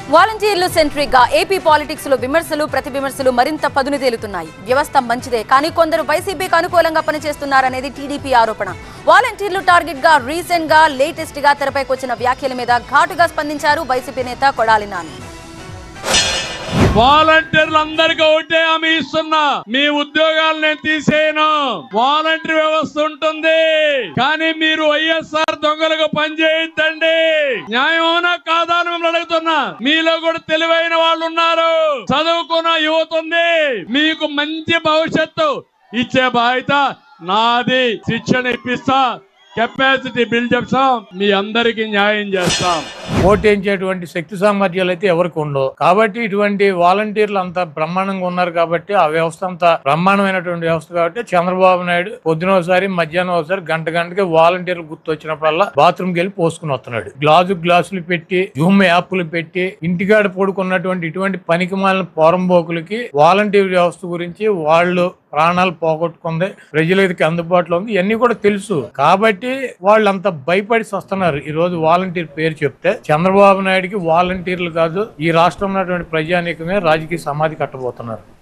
వాలంటీర్లు సెంట్రిక్ గా AP politics లో విమర్శలు ప్రతి విమర్శలు మరింత పదును తేలుతున్నాయి వ్యవస్థ మంచిదే కానీ కొందరు వైసీపీకి అనుకూలంగా పనిచేస్తున్నారనేది టీడీపీ ఆరోపణ వాలంటీర్లు టార్గెట్ గా రీసెంట్ గా లేటెస్ట్ గా తెరపైకి వచ్చిన వ్యాఖ్యల మీద ఘాటుగా స్పందించారు వైసీపీ నేత కొడాలి నాని వాలంటీర్లు అందరికీ ఒకటే హామీ ఇస్తున్నా మీ ఉద్యోగాలు నేను తీసేయను వాలంటీర్ వ్యవస్థ ఉంటుంది కానీ మీరు వైఎస్ఆర్ దొంగలకు పనిచేయద్దండి న్యాయమవునా కాదా అని మిమ్మల్ని అడుగుతున్నా మీలో కూడా తెలివైన వాళ్ళు ఉన్నారు చదువుకున్న యువత ఉంది మీకు మంచి భవిష్యత్తు ఇచ్చే బాధ్యత నాది శిక్షణ ఇప్పిస్తా కెపాసిటీ బిల్డ్ చేస్తాం మీ అందరికి న్యాయం చేస్తాం ఓటేయించేటువంటి శక్తి సామర్థ్యాలు అయితే ఎవరికి ఉండవు కాబట్టి ఇటువంటి వాలంటీర్లు అంత బ్రహ్మాండంగా ఉన్నారు కాబట్టి ఆ వ్యవస్థ అంత బ్రహ్మాండమైనటువంటి వ్యవస్థ కాబట్టి చంద్రబాబు నాయుడు పొద్దున ఒకసారి మధ్యాహ్నం ఒకసారి గంట గంటకి వాలంటీర్లు గుర్తు వచ్చినప్పుడల్లా బాత్రూమ్కి వెళ్ళి పోసుకుని వస్తున్నాడు గ్లాసు గ్లాసులు పెట్టి జూమ్ యాప్లు పెట్టి ఇంటికాడ పడుకున్నటువంటి ఇటువంటి పనికి మాలిన పోరంబోకులకి వాలంటీర్ వ్యవస్థ గురించి వాళ్ళు ప్రాణాలు పోగొట్టుకుంది ప్రజలకి అందుబాటులో ఉంది ఇవన్నీ కూడా తెలుసు కాబట్టి వాళ్ళు అంత భయపడి వస్తున్నారు ఈ రోజు వాలంటీర్ పేరు చెప్తే చంద్రబాబు నాయుడుకి వాలంటీర్లు కాదు ఈ రాష్ట్రంలో ఉన్నటువంటి ప్రజానీకమే రాజకీయ సమాధి కట్టబోతున్నారు